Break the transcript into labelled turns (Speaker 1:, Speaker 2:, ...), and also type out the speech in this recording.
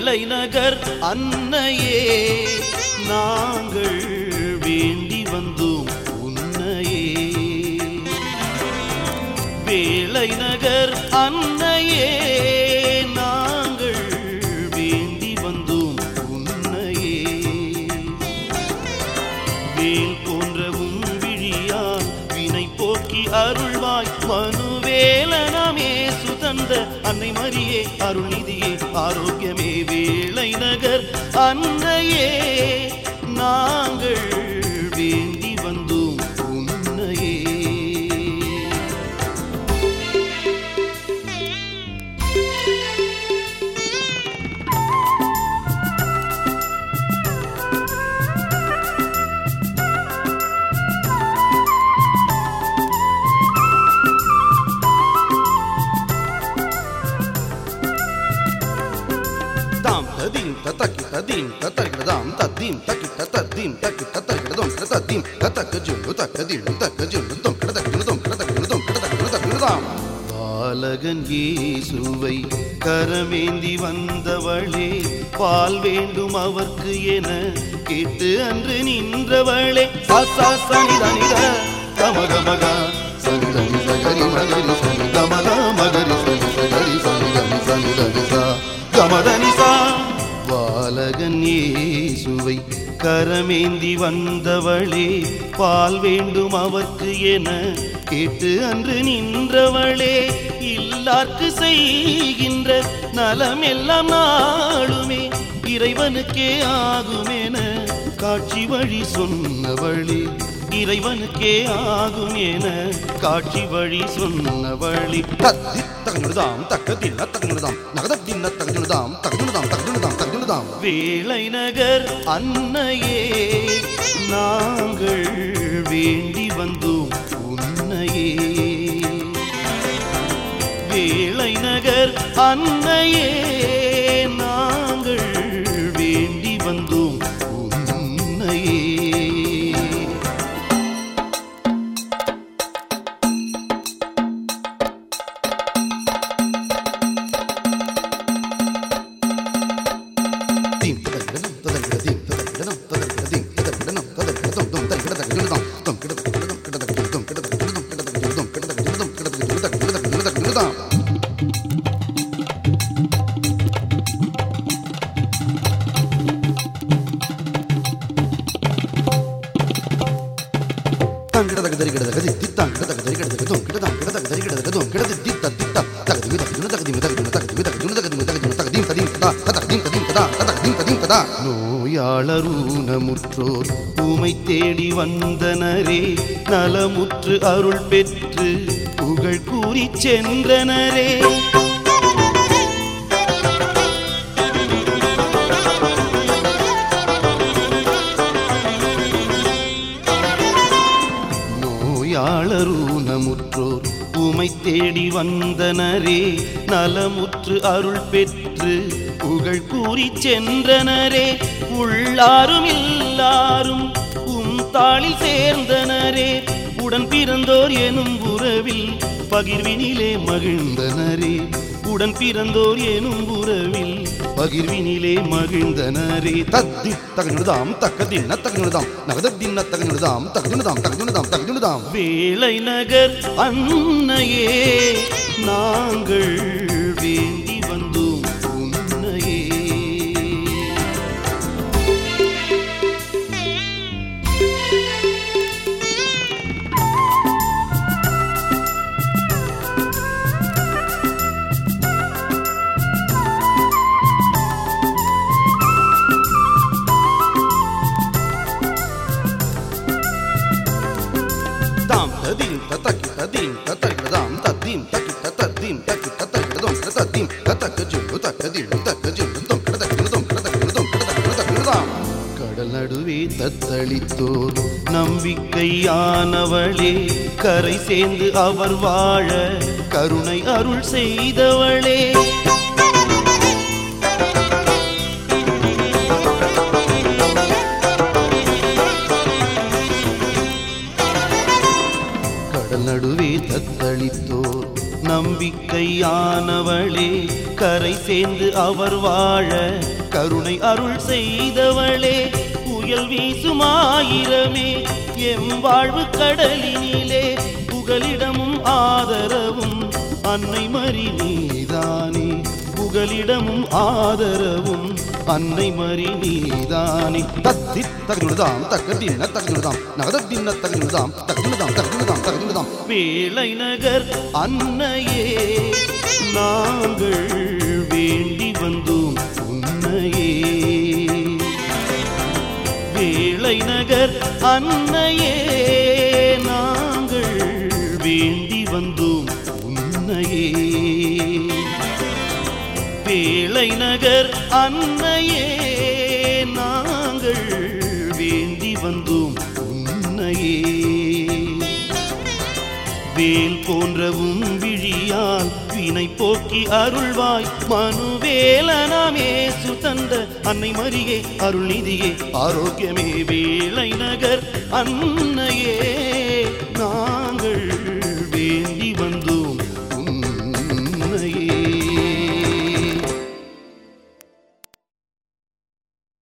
Speaker 1: வேலை நகர் அன்னையே நாங்கள் வேண்டி வந்தோம் உன்னையே வேலை நகர் அன்னையே நாங்கள் வேண்டி வந்தோம் உன்னையே வேல் போன்றவும் விழியால் வினை போக்கி அருள்வாய் மனுவேலனமே சுதந்த அன்னை மரியே அருள்நிதியே ஆரோக்கியமே வேளை நகர் அன்னையே நாங்கள் வேண்டி வந்தோம் உன்னையே தாம் ததீம் தத்தக்கி ததீம் தத்தரிக்கிறதாம் தத்தீம் தக்கிட்ட தத்தீம் தக்கிட்ட தரிக்கிறதும் தத்தீம் தத்தக்க ஜுள்ளு தக்க திள்ளு தக்க ஜுள்ளு தொம் கிடதக்கு தொம் கிடதக்கு தொம் கிடதக்கு தக்கிடுதாம் பாலகன் இயேசுவை கரமேந்தி வந்தவளே பால் வேண்டும் அவர்க்கு என கேட்டு அன்று நின்றவளே சா சனிதனித கமகமக சனிதனி சகரி மகரி சனி கமத மகரி சனி சகரி சனிதனி சனிதனி சா கமதனி சா பாலகன் இயேசுவை கரமேந்தி வந்தவளே பால் வேண்டும் அவர்க்கு என கேட்டு அன்று நின்றவளே இல்லார்க்கு செய்கின்ற நலம் எல்லாம் நாளுமே இறைவனுக்கே ஆகுமென காட்சி வழி சொன்னவளே இறைவனுக்கே ஆகும் என காட்சி வழி சொன்னவழி தத்தி தகனுதாம் தக்கதில்ல தகனுதாம் நகதத்தின்ன தகனுதாம் தகனுதாம் தகனுதாம் தகனுதாம் வேளை நகர் அன்னையே நாங்கள் வேண்டி வந்தோம் உன்னையே வேளை நகர் அன்னையே நாங்கள் வேண்டி வந்தோம் உன்னையே தீம் ததகிடனம் ததகிடதீம் ததகிடனம் ததகிடதீம் ததகிடனம் ததகிடதம் தொம் ததகிடதகிடதம் தொம் கிடதகிடதம் கிடதகிடதம் கிடதகிடதம் கிடதகிடதம் கிடதகிடதம் கிடதகிடதம் கிடதகிடதம் தங்கிடதகதரிகிடதகதி தித்தாங்கிடதகதரிகிடதகதும் கிடதாம் கிடதகதரிகிடதகதும் கிடதி தித்த தித்த தகதி தகதி தகதி தகதி தகதி தகதி தகதி தகதி தகதி தகதீம் கதா தகதீம் கதீம் கதா தகதீம் கதீம் கதா நோயாளரூனமுற்றோர் உமை தேடி வந்தனரே நலமுற்று அருள் பெற்று புகழ் கூறி சென்றனரே நோயாளரூனமுற்றோர் உமை தேடி வந்தனரே நலமுற்று அருள் பெற்று புகழ் கூறி சென்றனரே உள்ளாரும் எல்லாரும் உம் தாளில் சேர்ந்தனரே உடன் பிறந்தோர் எனும் உறவில் பகிர்வினிலே மகிழ்ந்தனரே உடன் பிறந்தோர் எனும் உறவில் பகிர்வினிலே மகிழ்ந்தனரே தத்தி தகனுதாம் தக்கதின்ன தகனுதாம் நகதத்தின்ன தகனுதாம் தகனுதாம் தகனுதாம் தகனுதாம் வேலை நகர் அன்னையே நாங்கள் வேண்டி வந்தோம் உன்னையே தாம் ததீம் தத்தக்கி ததீம் தத்தரிக்கிறதாம் தத்தீம் தக்கிட்ட தத்தீம் தக்கிட்ட தரிக்கிறதும் தத்தீம் தத்தக்க ஜுள்ளு தக்க திள்ளு தக்க ஜுள்ளு தொம் கிடதக்கிடுதும் கிடதக்கிடுதும் கிடதக்கிடுதக்கிடுதாம் கடல் நடுவே தத்தளித்தோர் நம்பிக்கையானவளே கரை சேர்ந்து அவர் வாழ கருணை அருள் செய்தவளே கடல் நடுவே தத்தளித்தோர் நம்பிக்கை கங்கையானவளே கரை சேர்ந்து அவர் வாழ கருணை அருள் செய்தவளே புயல் வீசுமாயிரமே எம் வாழ்வு கடலினிலே புகலிடமும் ஆதரவும் அன்னை மறி நீதானே புகலிடமும் ஆதரவும் அன்னை மறி நீதானே தத்தி தகுதிதாம் தக்கதின தகுதிதாம் நகதத்தின தகுதிதாம் தகுதிதாம் தகுதிதாம் தகுதிதாம் வேளை நகர் அன்னையே நாங்கள் வேண்டி வந்தோம் உன்னையே வேளை நகர் அன்னையே நாங்கள் வேண்டி வந்தோம் உன்னையே வேளை நகர் அன்னையே நாங்கள் வேண்டி வந்தோம் உன்னையே வேல் போன்றவும் விழியால் வினை போக்கி அருள்வாய் மனுவேலனாமே சுதந்த அன்னை மரியே அருள்நிதியே ஆரோக்கியமே வேளை நகர் அன்னையே